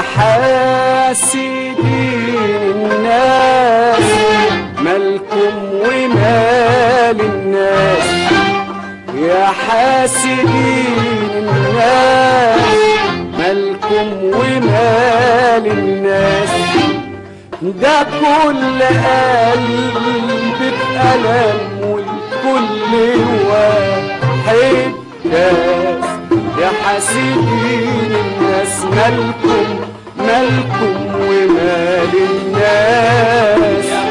حاسدين الناس مالكم ومال الناس يا حاسدين الناس مالكم ومال الناس ده كل قلب بألم والكل واحد ناس يا حاسدين الناس مالكم مالكم ومال الناس يا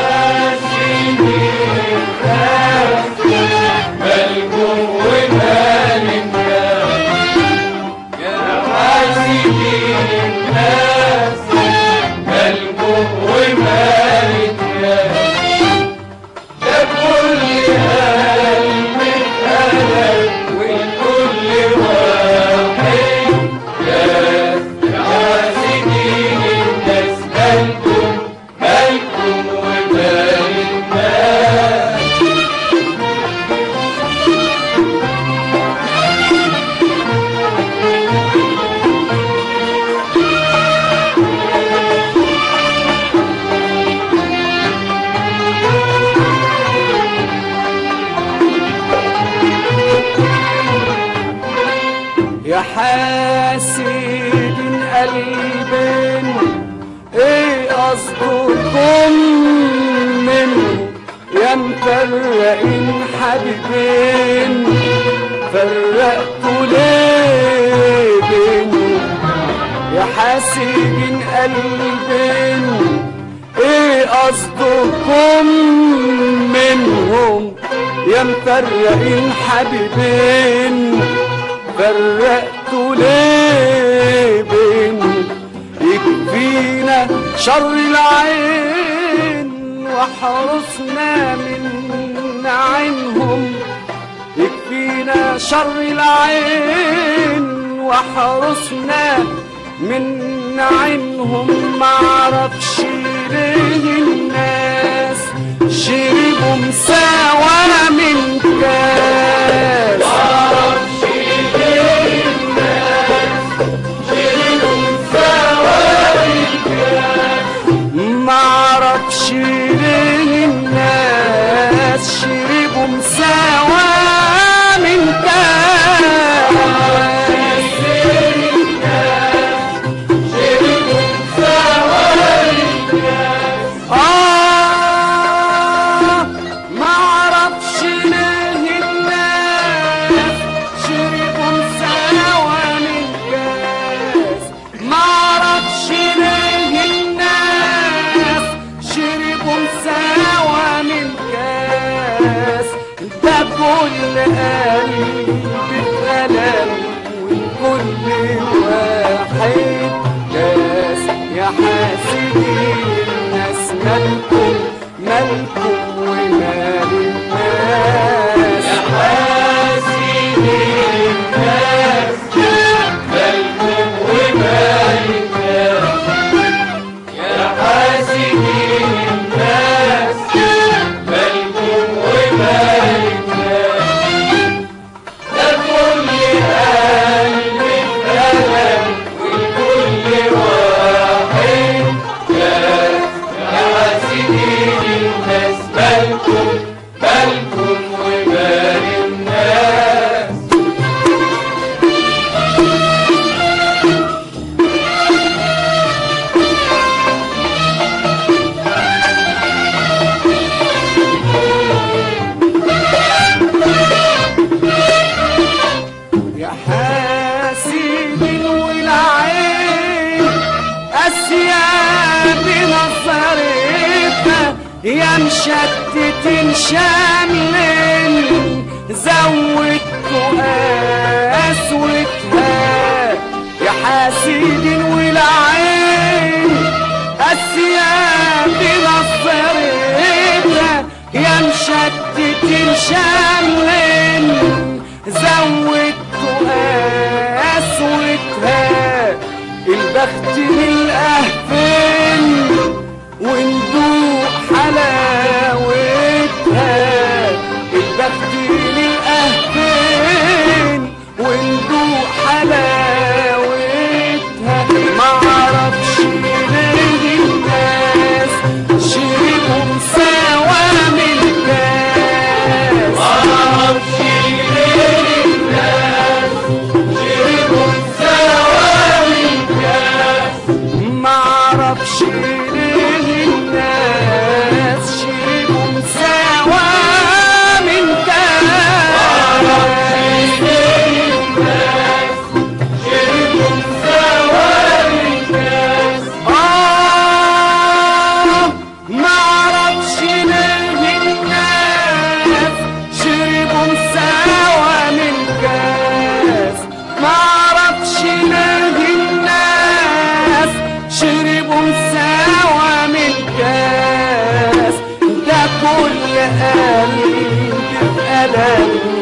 مالكم ومال الناس يا حاسدين الناس مالكم ومال الناس ده كل قلب اتقلب والكل واحد ناس يا حاسدين الناس مالكم مالكم ومال الناس يا حاسدين قلبين ايه قصدكم منه يا مفرقين حبيبين فرقتوا ليه بينه يا حاسدين قلبين ايه قصدكم منهم يا مفرقين حبيبين فرقتوا ليه بينهم يكفينا شر العين وحرصنا من عينهم يكفينا شر العين وحرصنا من عينهم معرفش ليه الناس شربوا مساواة من كاس معرفش ليه الناس شيلوا مساواة الكاس معرفش ليه الناس شربوا مساواة من كاس شيلوا مساواة الكاس آه معرفش ليه الناس شربوا مساواة من كاس معرفش ليه الناس شربوا مساواة من كاس ده كل قلب اتقلب والكل واحد كاس يا حاسدين الناس مالكم مالكم ومال الناس يا حاسدين الناس مالكم ومال الناس يا حاسدين الناس مالكم ومال الناس ده كل قلب اتقلب والكل واحد ناس يا حاسدين الناس مالكم مالكم ومال الناس يا حاسد والعين أسياب نظرتها يا مشتت شاملين زودتوا قسوتها يا حاسد والعين أسياب نظرتها يا مشتت شاملين زودتوا قسوتها البخت للأهفين وندوق حلاوتها البخت للأهفين وندوق حلاوتها مع شمال الناس شربوا سوا من كاس ده كل قلب بألم